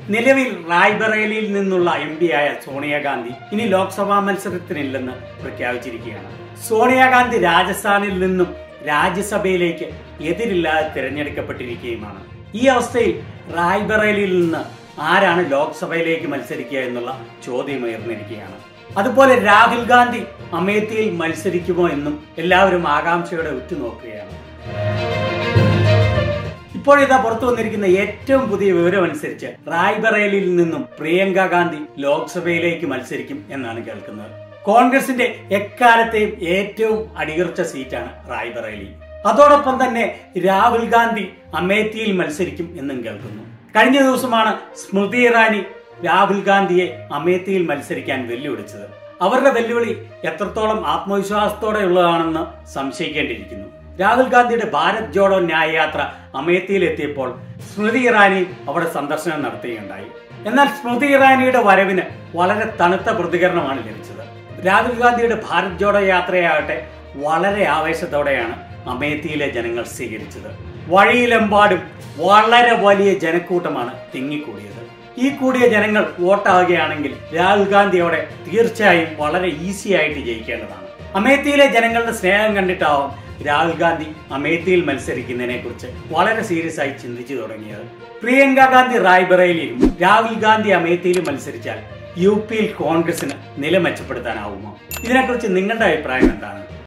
നിലവിൽ റായ്ബറേലിയിൽ നിന്നുള്ള M P ആയ സോണിയാഗാന്ധി ഇനി ലോക്സഭാ മത്സരത്തിനില്ലെന്ന് പ്രഖ്യാപിച്ചിരിക്കുകയാണ് സോണിയാഗാന്ധി രാജസ്ഥാനിൽ നിന്നും രാജ്യസഭയിലേക്ക് എതിരില്ലാതെ തിരഞ്ഞെടുക്കപ്പെട്ടിരിക്കുകയുമാണ് ഈ അവസ്ഥയിൽ റായ്ബറേലിയിൽ നിന്ന് ആരാണ് ലോക്സഭയിലേക്ക് മത്സരിക്കുക എന്നുള്ള ചോദ്യം ഉയർന്നിരിക്കുകയാണ് അതുപോലെ രാഹുൽ ഗാന്ധി അമേത്തിയിൽ മത്സരിക്കുമോ എന്നും എല്ലാവരും ആകാംക്ഷയോടെ ഉറ്റുനോക്കുകയാണ് ഇപ്പോഴിതാ പുറത്തു വന്നിരിക്കുന്ന ഏറ്റവും പുതിയ വിവരം അനുസരിച്ച് റായ്ബറേലിയിൽ നിന്നും പ്രിയങ്ക ഗാന്ധി ലോക്സഭയിലേക്ക് മത്സരിക്കും എന്നാണ് കേൾക്കുന്നത് കോൺഗ്രസിന്റെ എക്കാലത്തെയും ഏറ്റവും അടിയുറച്ച സീറ്റാണ് റായ്ബറേലി അതോടൊപ്പം തന്നെ രാഹുൽ ഗാന്ധി അമേത്തിയിൽ മത്സരിക്കും എന്നും കേൾക്കുന്നു കഴിഞ്ഞ ദിവസമാണ് സ്മൃതി ഇറാനി രാഹുൽ ഗാന്ധിയെ അമേത്തിയിൽ മത്സരിക്കാൻ വെല്ലുവിളിച്ചത് അവരുടെ വെല്ലുവിളി എത്രത്തോളം ആത്മവിശ്വാസത്തോടെയുള്ളതാണെന്ന് സംശയിക്കേണ്ടിയിരിക്കുന്നു രാഹുൽ ഗാന്ധിയുടെ ഭാരത് ജോഡോ ന്യായ യാത്ര അമേത്തിയിൽ എത്തിയപ്പോൾ സ്മൃതി ഇറാനി അവിടെ സന്ദർശനം നടത്തുകയുണ്ടായി എന്നാൽ സ്മൃതി ഇറാനിയുടെ വരവിന് വളരെ തണുത്ത പ്രതികരണമാണ് ലഭിച്ചത് രാഹുൽ ഗാന്ധിയുടെ ഭാരത് ജോഡോ യാത്രയാകട്ടെ വളരെ ആവേശത്തോടെയാണ് അമേത്തിയിലെ ജനങ്ങൾ സ്വീകരിച്ചത് വഴിയിലെമ്പാടും വളരെ വലിയ ജനക്കൂട്ടമാണ് തിങ്ങിക്കൂടിയത് ഈ കൂടിയ ജനങ്ങൾ വോട്ടാവുകയാണെങ്കിൽ രാഹുൽ ഗാന്ധി അവിടെ തീർച്ചയായും വളരെ ഈസി ആയിട്ട് ജയിക്കേണ്ടതാണ് അമേത്തിയിലെ ജനങ്ങളുടെ സ്നേഹം കണ്ടിട്ടാവും രാഹുൽ ഗാന്ധി അമേത്തിയിൽ മത്സരിക്കുന്നതിനെ കുറിച്ച് വളരെ സീരിയസ് ആയി ചിന്തിച്ചു തുടങ്ങിയത് പ്രിയങ്ക ഗാന്ധി റായ്ബറേലിയിലും രാഹുൽ ഗാന്ധി അമേത്തിയിലും മത്സരിച്ചാൽ യു പിയിൽ കോൺഗ്രസിന് നില മെച്ചപ്പെടുത്താനാവുമോ ഇതിനെക്കുറിച്ച് നിങ്ങളുടെ അഭിപ്രായം എന്താണ്